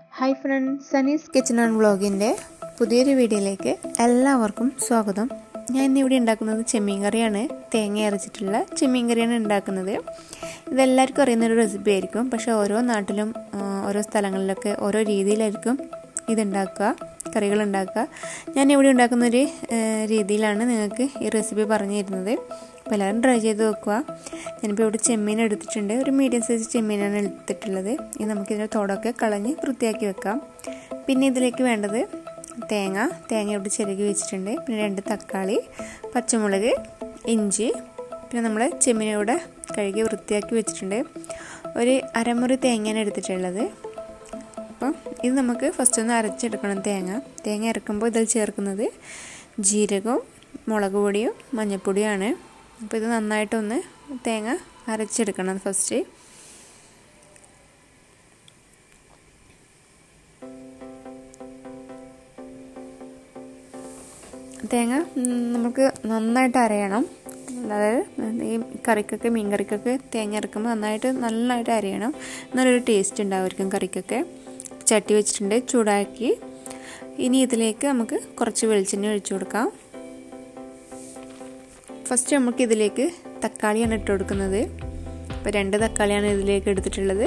hi friends Sanees kitchen and വ്ളോഗിൻ്റെ പുതിയൊരു വീഡിയോയിലേക്ക് എല്ലാവർക്കും സ്വാഗതം ഞാൻ ഇന്നിവിടെ ഉണ്ടാക്കുന്നത് ചെമ്മീൻ കറിയാണ് തേങ്ങ അരച്ചിട്ടുള്ള ചെമ്മീൻ കറിയാണ് ഉണ്ടാക്കുന്നത് ഇതെല്ലാവർക്കും അറിയുന്നൊരു റെസിപ്പി ആയിരിക്കും പക്ഷേ ഓരോ നാട്ടിലും ഓരോ സ്ഥലങ്ങളിലൊക്കെ ഓരോ രീതിയിലായിരിക്കും ഇതുണ്ടാക്കുക കറികൾ ഉണ്ടാക്കുക ഞാൻ ഇവിടെ ഉണ്ടാക്കുന്നൊരു രീതിയിലാണ് നിങ്ങൾക്ക് ഈ റെസിപ്പി പറഞ്ഞു തരുന്നത് അപ്പോൾ എല്ലാവരും ട്രൈ ചെയ്ത് നോക്കുക ഞാനിപ്പോൾ ഇവിടെ ചെമ്മീൻ എടുത്തിട്ടുണ്ട് ഒരു മീഡിയം സൈസ് ചെമ്മീനാണ് എടുത്തിട്ടുള്ളത് ഇത് നമുക്കിതിൻ്റെ തോടൊക്കെ കളഞ്ഞ് വൃത്തിയാക്കി വെക്കാം പിന്നെ ഇതിലേക്ക് വേണ്ടത് തേങ്ങ തേങ്ങ ഇവിടെ ചിരകി വെച്ചിട്ടുണ്ട് പിന്നെ രണ്ട് തക്കാളി പച്ചമുളക് ഇഞ്ചി പിന്നെ നമ്മൾ ചെമ്മീനൂടെ കഴുകി വൃത്തിയാക്കി വെച്ചിട്ടുണ്ട് ഒരു അരമുറി തേങ്ങയാണ് എടുത്തിട്ടുള്ളത് അപ്പം ഇത് നമുക്ക് ഫസ്റ്റ് ഒന്ന് അരച്ചെടുക്കണം തേങ്ങ തേങ്ങ അരക്കുമ്പോൾ ഇതിൽ ചേർക്കുന്നത് ജീരകവും മുളക് പൊടിയും മഞ്ഞൾപ്പൊടിയാണ് അപ്പോൾ ഇത് നന്നായിട്ടൊന്ന് തേങ്ങ അരച്ചെടുക്കണം ഫസ്റ്റ് തേങ്ങ നമുക്ക് നന്നായിട്ട് അരയണം അതായത് ഈ കറിക്കൊക്കെ മീൻ കറിക്കൊക്കെ തേങ്ങ അരക്കുമ്പോൾ നന്നായിട്ട് നന്നായിട്ട് അരയണം നല്ലൊരു ടേസ്റ്റ് ഉണ്ടാവുമായിരിക്കും കറിക്കൊക്കെ ചട്ടി വെച്ചിട്ടുണ്ട് ചൂടാക്കി ഇനി ഇതിലേക്ക് നമുക്ക് കുറച്ച് വെളിച്ചെണ്ണ ഒഴിച്ചു കൊടുക്കാം ഫസ്റ്റ് നമുക്ക് ഇതിലേക്ക് തക്കാളിയാണ് ഇട്ട് കൊടുക്കുന്നത് ഇപ്പോൾ രണ്ട് തക്കാളിയാണ് ഇതിലേക്ക് എടുത്തിട്ടുള്ളത്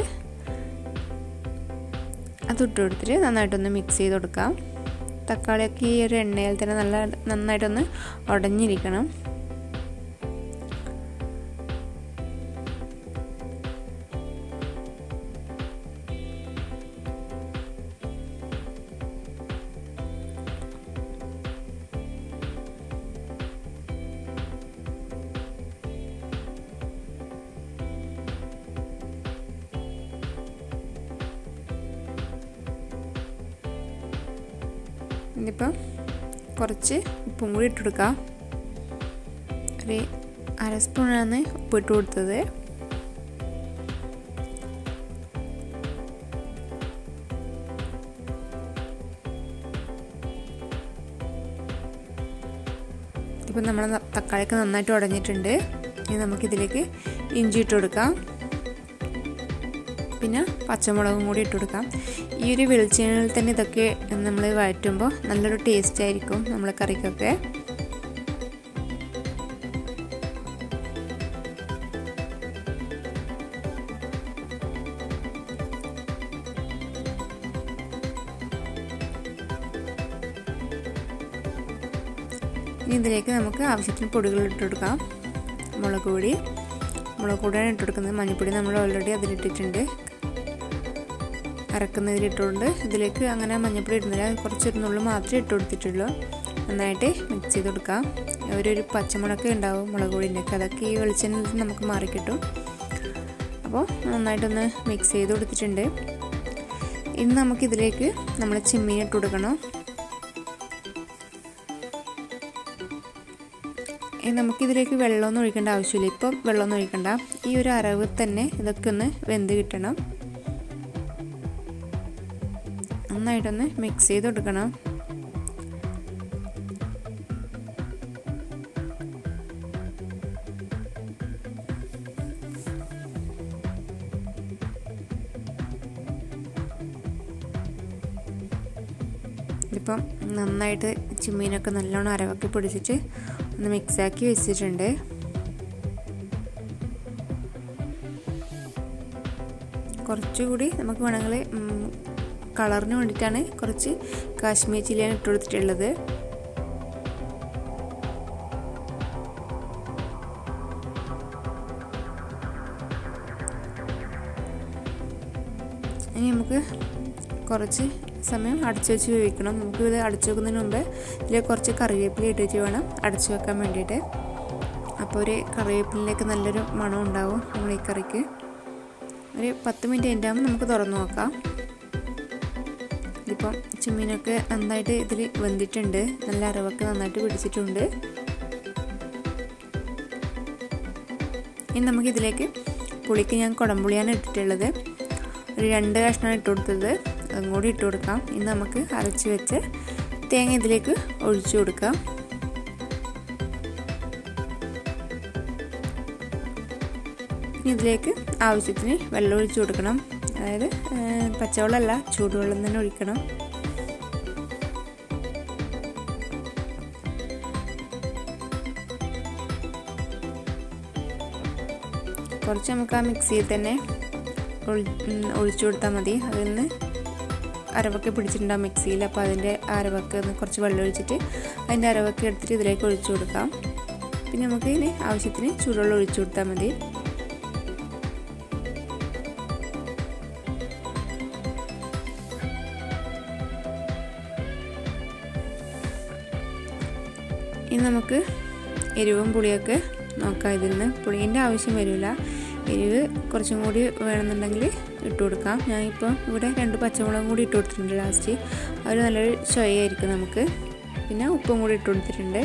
അത് ഇട്ട് കൊടുത്തിട്ട് നന്നായിട്ടൊന്ന് മിക്സ് ചെയ്ത് കൊടുക്കാം തക്കാളിയൊക്കെ ഈ ഒരു എണ്ണയിൽ തന്നെ നല്ല നന്നായിട്ടൊന്ന് ഉടഞ്ഞിരിക്കണം ഇതിപ്പോൾ കുറച്ച് ഉപ്പും കൂടി ഇട്ട് കൊടുക്കാം ഒരു അര സ്പൂണാണ് ഉപ്പ് ഇട്ട് കൊടുത്തത് ഇപ്പം നമ്മൾ തക്കാളിയൊക്കെ നന്നായിട്ട് ഉടഞ്ഞിട്ടുണ്ട് ഇനി നമുക്കിതിലേക്ക് ഇഞ്ചി ഇട്ട് കൊടുക്കാം പിന്നെ പച്ചമുളകും കൂടി ഇട്ട് കൊടുക്കാം ഈ ഒരു വെളിച്ചെണ്ണയിൽ തന്നെ ഇതൊക്കെ നമ്മൾ വഴറ്റുമ്പോൾ നല്ലൊരു ടേസ്റ്റ് ആയിരിക്കും നമ്മളെ കറിക്കൊക്കെ ഇനി ഇതിലേക്ക് നമുക്ക് ആവശ്യത്തിന് പൊടികൾ ഇട്ട് കൊടുക്കാം മുളക് പൊടി മുളക് പൊടിയാണ് ഇട്ട് കൊടുക്കുന്നത് മഞ്ഞൾപ്പൊടി നമ്മൾ ഓൾറെഡി അതിലിട്ടിട്ടുണ്ട് അരക്കുന്നതിലിട്ടുകൊണ്ട് ഇതിലേക്ക് അങ്ങനെ മഞ്ഞൾപ്പൊടി ഇടുന്നില്ല കുറച്ചൊരു നുള്ളു മാത്രമേ ഇട്ട് കൊടുത്തിട്ടുള്ളൂ നന്നായിട്ട് മിക്സ് ചെയ്ത് കൊടുക്കാം ഒരു പച്ചമുളക് ഉണ്ടാവും മുളക് പൊടിൻ്റെയൊക്കെ അതൊക്കെ ഈ വെളിച്ചെണ്ണയിൽ നമുക്ക് മാറിക്കിട്ടും അപ്പോൾ നന്നായിട്ടൊന്ന് മിക്സ് ചെയ്ത് കൊടുത്തിട്ടുണ്ട് ഇനി നമുക്കിതിലേക്ക് നമ്മൾ ചെമ്മീൻ ഇട്ട് കൊടുക്കണം നമുക്കിതിലേക്ക് വെള്ളമൊന്നും ഒഴിക്കേണ്ട ആവശ്യമില്ല ഇപ്പം വെള്ളമൊന്നും ഒഴിക്കണ്ട ഈ ഒരു അരവ് തന്നെ ഇതൊക്കെ ഒന്ന് വെന്ത് കിട്ടണം നന്നായിട്ടൊന്ന് മിക്സ് ചെയ്ത് കൊടുക്കണം ഇതിപ്പം നന്നായിട്ട് ചിമ്മീനൊക്കെ നല്ലോണം അരവൊക്കെ പിടിച്ചിട്ട് ഒന്ന് മിക്സാക്കി വെച്ചിട്ടുണ്ട് കുറച്ചുകൂടി നമുക്ക് വേണമെങ്കിൽ കളറിന് വേണ്ടിയിട്ടാണ് കുറച്ച് കാശ്മീർ ചില്ലിയാണ് ഇട്ട് കൊടുത്തിട്ടുള്ളത് ഇനി നമുക്ക് കുറച്ച് സമയം അടച്ചു വെച്ച് വേവിക്കണം നമുക്ക് ഇത് അടച്ചു വെക്കുന്നതിന് മുമ്പ് ഇതിൽ കുറച്ച് കറിവേപ്പില ഇട്ടിട്ട് വേണം അടച്ചു വെക്കാൻ വേണ്ടിയിട്ട് അപ്പോൾ ഒരു കറിവേപ്പിലേക്ക് നല്ലൊരു മണം ഉണ്ടാവും നമ്മൾ ഈ കറിക്ക് ഒരു പത്ത് മിനിറ്റ് കഴിഞ്ഞിട്ട് ആകുമ്പോൾ നമുക്ക് തുറന്നു നോക്കാം ഇതിപ്പം ചെമ്മീനൊക്കെ നന്നായിട്ട് ഇതിൽ വെന്തിട്ടുണ്ട് നല്ല അരവൊക്കെ നന്നായിട്ട് പിടിച്ചിട്ടുണ്ട് ഇനി നമുക്കിതിലേക്ക് പുളിക്ക് ഞാൻ കുടംപുളിയാണ് ഇട്ടിട്ടുള്ളത് ഒരു രണ്ട് കഷ്ണമാണ് ഇട്ട് കൊടുത്തത് അതും കൂടി ഇട്ട് കൊടുക്കാം ഇനി നമുക്ക് അരച്ച് വെച്ച് തേങ്ങ ഇതിലേക്ക് ഒഴിച്ചു കൊടുക്കാം ഇനി ഇതിലേക്ക് ആവശ്യത്തിന് വെള്ളം ഒഴിച്ചു കൊടുക്കണം അതായത് പച്ചവെള്ളമല്ല ചൂടുവെള്ളം തന്നെ ഒഴിക്കണം കുറച്ച് നമുക്ക് ആ മിക്സിയിൽ തന്നെ ഒഴിച്ചു കൊടുത്താൽ മതി അതിൽ നിന്ന് അരവൊക്കെ പിടിച്ചിട്ടുണ്ടാകും മിക്സിയിൽ അപ്പോൾ അതിൻ്റെ അരവൊക്കെ ഒന്ന് കുറച്ച് വെള്ളം ഒഴിച്ചിട്ട് അതിൻ്റെ അരവൊക്കെ എടുത്തിട്ട് ഇതിലേക്ക് ഒഴിച്ചു കൊടുക്കാം പിന്നെ നമുക്ക് ഇതിന് ആവശ്യത്തിന് ചൂടുവെള്ളം ഒഴിച്ചു കൊടുത്താൽ മതി ഇനി നമുക്ക് എരിവും പുളിയൊക്കെ നോക്കാം ഇതിൽ നിന്ന് പുളീൻ്റെ ആവശ്യം വരില്ല എരിവ് കുറച്ചും കൂടി വേണമെന്നുണ്ടെങ്കിൽ ഇട്ട് കൊടുക്കാം ഞാനിപ്പോൾ ഇവിടെ രണ്ട് പച്ചമുളകും കൂടി ഇട്ട് കൊടുത്തിട്ടുണ്ട് ലാസ്റ്റ് അവർ നല്ലൊരു ചൊയ്യായിരിക്കും നമുക്ക് പിന്നെ ഉപ്പും കൂടി ഇട്ട് കൊടുത്തിട്ടുണ്ട്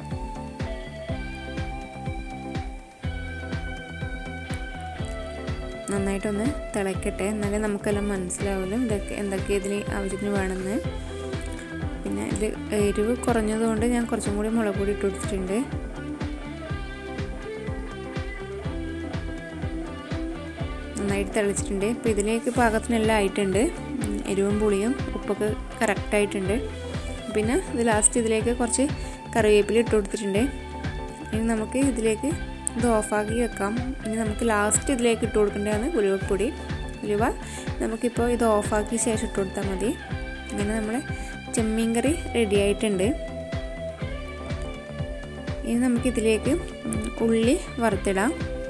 നന്നായിട്ടൊന്ന് തിളക്കട്ടെ എന്നാലേ നമുക്കെല്ലാം മനസ്സിലാവുമല്ലോ ഇതൊക്കെ എന്തൊക്കെ ഇതിൽ ആവശ്യത്തിന് വേണമെന്ന് പിന്നെ ഇതിൽ എരിവ് കുറഞ്ഞതുകൊണ്ട് ഞാൻ കുറച്ചും കൂടി മുളക് പൊടി ഇട്ട് കൊടുത്തിട്ടുണ്ട് നന്നായിട്ട് തിളച്ചിട്ടുണ്ട് അപ്പോൾ ഇതിലേക്ക് പാകത്തിനെല്ലാം ആയിട്ടുണ്ട് എരിവും പുളിയും ഉപ്പൊക്കെ കറക്റ്റായിട്ടുണ്ട് പിന്നെ ഇത് ലാസ്റ്റ് ഇതിലേക്ക് കുറച്ച് കറിവേപ്പില ഇട്ട് കൊടുത്തിട്ടുണ്ട് ഇനി നമുക്ക് ഇതിലേക്ക് ഇത് ഓഫാക്കി വെക്കാം ഇനി നമുക്ക് ലാസ്റ്റ് ഇതിലേക്ക് ഇട്ട് കൊടുക്കേണ്ടതാണ് ഉലുവപ്പൊടി ഉലുവ നമുക്കിപ്പോൾ ഇത് ഓഫാക്കിയ ശേഷം ഇട്ട് കൊടുത്താൽ മതി അങ്ങനെ നമ്മൾ ചെമ്മീൻ കറി റെഡി ആയിട്ടുണ്ട് ഇനി നമുക്കിതിലേക്ക് ഉള്ളി വറുത്തിടാം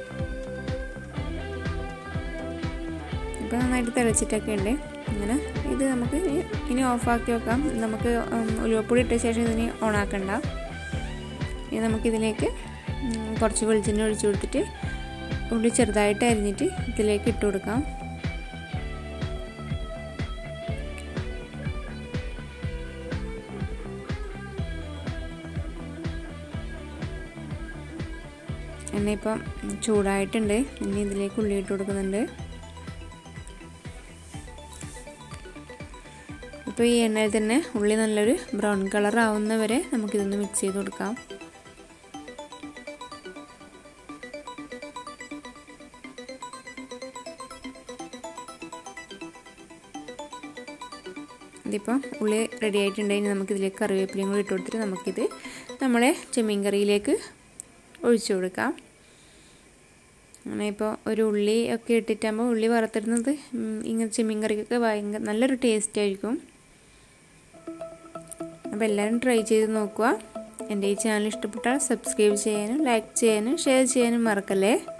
ഇപ്പോൾ നന്നായിട്ട് തിളച്ചിട്ടൊക്കെ ഉണ്ട് അങ്ങനെ ഇത് നമുക്ക് ഇനി ഓഫാക്കി വെക്കാം നമുക്ക് ഉലുവപ്പൊടി ഇട്ട ശേഷം ഇതിന് ഓണാക്കണ്ട ഇനി നമുക്കിതിലേക്ക് കുറച്ച് വെളിച്ചെണ്ണ ഒഴിച്ചു കൊടുത്തിട്ട് ഉള്ളി ചെറുതായിട്ട് അരിഞ്ഞിട്ട് ഇതിലേക്ക് ഇട്ട് കൊടുക്കാം എണ്ണ ഇപ്പം ചൂടായിട്ടുണ്ട് ഇനി ഇതിലേക്ക് ഉള്ളി ഇട്ട് കൊടുക്കുന്നുണ്ട് ഇപ്പോൾ ഈ എണ്ണയിൽ തന്നെ ഉള്ളി നല്ലൊരു ബ്രൗൺ കളർ ആവുന്ന വരെ നമുക്കിതൊന്ന് മിക്സ് ചെയ്ത് കൊടുക്കാം ഇതിപ്പോൾ ഉള്ളി റെഡി ആയിട്ടുണ്ടെങ്കിൽ നമുക്കിതിലേക്ക് കറിവേപ്പിലയും കൂടി ഇട്ട് കൊടുത്തിട്ട് നമുക്കിത് നമ്മളെ ചെമ്മീൻ കറിയിലേക്ക് ഒഴിച്ചു കൊടുക്കാം അങ്ങനെ ഇപ്പോൾ ഒരു ഉള്ളി ഒക്കെ ഇട്ടിട്ടാകുമ്പോൾ ഉള്ളി വറുത്തിടുന്നത് ഇങ്ങനെ ചെമ്മീൻ കറിക്കൊക്കെ ഭയങ്കര നല്ലൊരു ടേസ്റ്റ് ആയിരിക്കും അപ്പോൾ എല്ലാവരും ട്രൈ ചെയ്ത് നോക്കുക എൻ്റെ ഈ ചാനൽ ഇഷ്ടപ്പെട്ടാൽ സബ്സ്ക്രൈബ് ചെയ്യാനും ലൈക്ക് ചെയ്യാനും ഷെയർ ചെയ്യാനും മറക്കല്ലേ